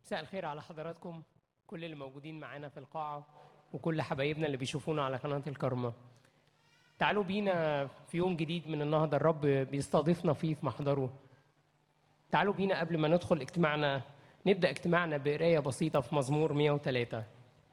مساء الخير على حضراتكم كل اللي موجودين معانا في القاعة وكل حبايبنا اللي بيشوفونا على قناة الكرمة تعالوا بينا في يوم جديد من النهضة الرب بيستضيفنا فيه في محضره تعالوا بينا قبل ما ندخل اجتماعنا نبدأ اجتماعنا بقراية بسيطة في مزمور 103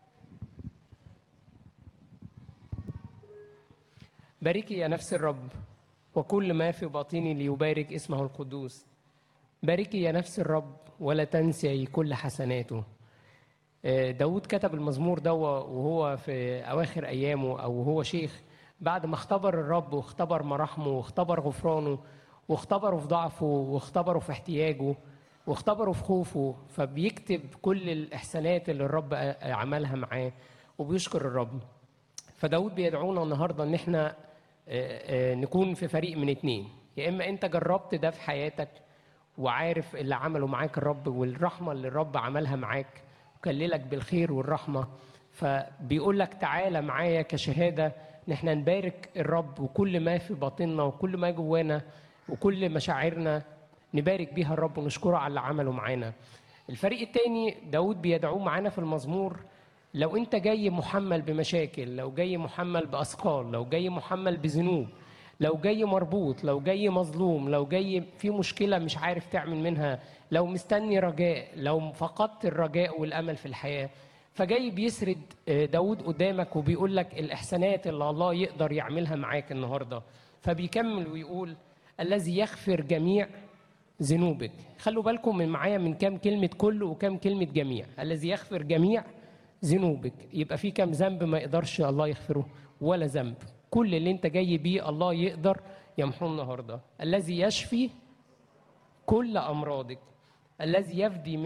باركي يا نفس الرب وكل ما في باطني ليبارك اسمه القدوس باركي يا نفس الرب ولا تنسي كل حسناته آه، داود كتب المزمور ده وهو في أواخر أيامه أو وهو شيخ بعد ما اختبر الرب واختبر مراحمه واختبر غفرانه واختبره في ضعفه واختبره في احتياجه واختبره في خوفه فبيكتب كل الإحسانات اللي الرب عملها معاه وبيشكر الرب فداود بيدعونا النهارده ان احنا آه، آه، نكون في فريق من اتنين يا اما انت جربت ده في حياتك وعارف اللي عمله معاك الرب والرحمه اللي الرب عملها معاك وكللك بالخير والرحمه فبيقول لك تعالى معايا كشهاده ان احنا نبارك الرب وكل ما في باطننا وكل ما جوانا وكل مشاعرنا نبارك بيها الرب ونشكره على اللي عمله معانا الفريق التاني داود بيدعوه معانا في المزمور لو انت جاي محمل بمشاكل لو جاي محمل باثقال لو جاي محمل بذنوب لو جاي مربوط لو جاي مظلوم لو جاي في مشكله مش عارف تعمل منها لو مستني رجاء لو فقدت الرجاء والامل في الحياه فجاي بيسرد آه، داود قدامك وبيقول لك الاحسانات اللي الله يقدر يعملها معاك النهارده فبيكمل ويقول الذي يغفر جميع ذنوبك خلوا بالكم من معايا من كام كلمة كل وكام كلمة جميع الذي يغفر جميع ذنوبك يبقى في كام ذنب ما يقدرش الله يغفره ولا ذنب كل اللي انت جاي بيه الله يقدر يمحوه النهارده الذي يشفي كل أمراضك الذي يفدي